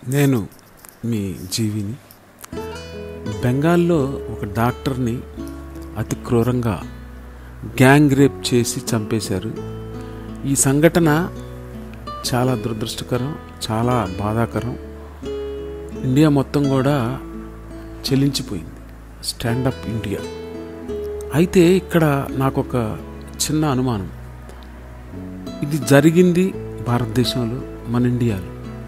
నేను మీ జీవిని బెంగాల్లో ఒక డాక్టర్ని అతి క్రూరంగా గ్యాంగ్ రేప్ చేసి చంపేశారు ఈ సంఘటన చాలా దురదృష్టకరం చాలా బాధాకరం ఇండియా మొత్తం కూడా చెలించిపోయింది స్టాండప్ ఇండియా అయితే ఇక్కడ నాకు ఒక చిన్న అనుమానం ఇది జరిగింది భారతదేశంలో మన ఇండియాలో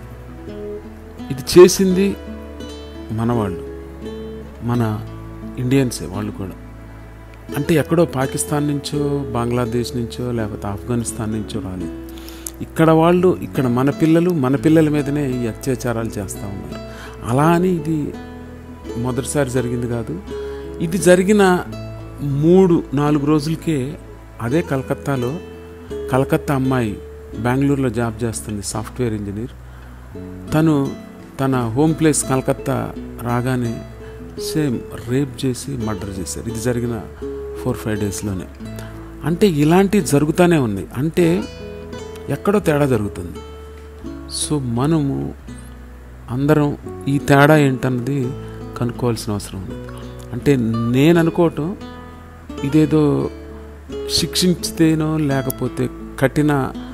ఇది చేసింది మనవాళ్ళు మన ఇండియన్సే వాళ్ళు కూడా అంటే ఎక్కడో పాకిస్తాన్ నుంచో బంగ్లాదేశ్ నుంచో లేకపోతే ఆఫ్ఘనిస్తాన్ నుంచో రాలేదు ఇక్కడ వాళ్ళు ఇక్కడ మన పిల్లలు మన పిల్లల మీదనే ఈ అత్యాచారాలు చేస్తూ ఉన్నారు అలా అని ఇది మొదటిసారి జరిగింది కాదు ఇది జరిగిన మూడు నాలుగు రోజులకే అదే కలకత్తాలో కలకత్తా అమ్మాయి బెంగళూరులో జాబ్ చేస్తుంది సాఫ్ట్వేర్ ఇంజనీర్ తను తన హోమ్ ప్లేస్ కలకత్తా రాగానే సేమ్ రేప్ చేసి మర్డర్ చేశారు ఇది జరిగిన ఫోర్ ఫైవ్ డేస్లోనే అంటే ఇలాంటివి జరుగుతూనే ఉన్నాయి అంటే ఎక్కడో తేడా జరుగుతుంది సో మనము అందరం ఈ తేడా ఏంటన్నది కనుక్కోవాల్సిన అవసరం ఉంది అంటే నేను అనుకోవటం ఇదేదో శిక్షించితేనో లేకపోతే కఠిన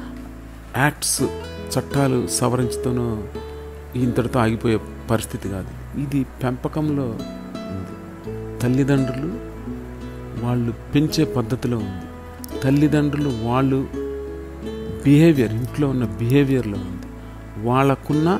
యాక్ట్స్ చట్టాలు సవరించుతూనో ఇంతటితో ఆగిపోయే పరిస్థితి కాదు ఇది పెంపకంలో ఉంది తల్లిదండ్రులు వాళ్ళు పెంచే పద్ధతిలో ఉంది తల్లిదండ్రులు వాళ్ళు బిహేవియర్ ఇంట్లో ఉన్న బిహేవియర్లో ఉంది వాళ్ళకున్న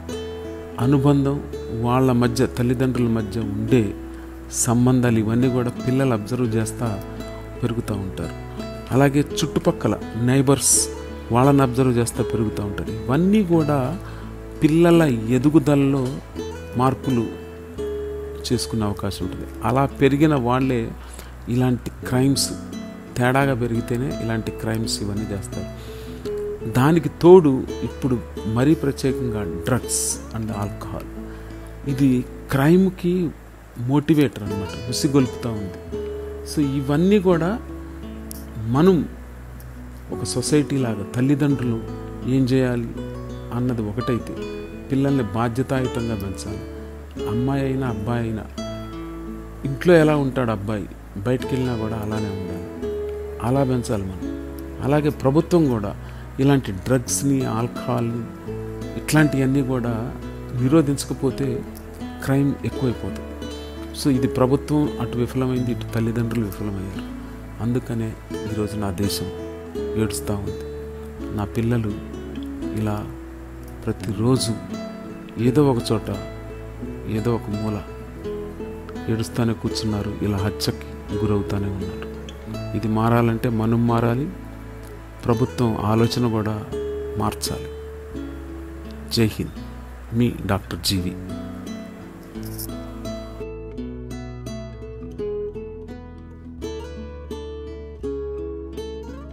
అనుబంధం వాళ్ళ మధ్య తల్లిదండ్రుల మధ్య ఉండే సంబంధాలు ఇవన్నీ కూడా పిల్లలు అబ్జర్వ్ చేస్తూ పెరుగుతూ ఉంటారు అలాగే చుట్టుపక్కల నైబర్స్ వాళ్ళని అబ్జర్వ్ చేస్తూ పెరుగుతూ ఉంటారు ఇవన్నీ కూడా పిల్లల ఎదుగుదలలో మార్పులు చేసుకునే అవకాశం ఉంటుంది అలా పెరిగిన వాళ్ళే ఇలాంటి క్రైమ్స్ తేడాగా పెరిగితేనే ఇలాంటి క్రైమ్స్ ఇవన్నీ చేస్తారు దానికి తోడు ఇప్పుడు మరీ ప్రత్యేకంగా డ్రగ్స్ అండ్ ఆల్కహాల్ ఇది క్రైమ్కి మోటివేటర్ అనమాట ఉసిగొలుపుతూ ఉంది సో ఇవన్నీ కూడా మనం ఒక సొసైటీ లాగా తల్లిదండ్రులు ఏం చేయాలి అన్నది ఒకటైతే పిల్లల్ని బాధ్యతాయుతంగా పెంచాలి అమ్మాయి అయినా అబ్బాయి అయినా ఇంట్లో ఎలా ఉంటాడు అబ్బాయి బయటికి వెళ్ళినా కూడా అలానే ఉండాలి అలా పెంచాలి మనం అలాగే ప్రభుత్వం కూడా ఇలాంటి డ్రగ్స్ని ఆల్కహాల్ని ఇట్లాంటివన్నీ కూడా నిరోధించకపోతే క్రైమ్ ఎక్కువైపోతుంది సో ఇది ప్రభుత్వం అటు విఫలమైంది ఇటు తల్లిదండ్రులు విఫలమయ్యారు అందుకనే ఈరోజు నా దేశం ఏడుస్తూ ఉంది నా పిల్లలు ఇలా ప్రతిరోజు ఏదో ఒక చోట ఏదో ఒక మూల ఏడుస్తూనే కూర్చున్నారు ఇలా హత్యకి గురవుతూనే ఉన్నారు ఇది మారాలంటే మనం మారాలి ప్రభుత్వం ఆలోచన కూడా మార్చాలి జై హింద్ మీ డాక్టర్ జీవి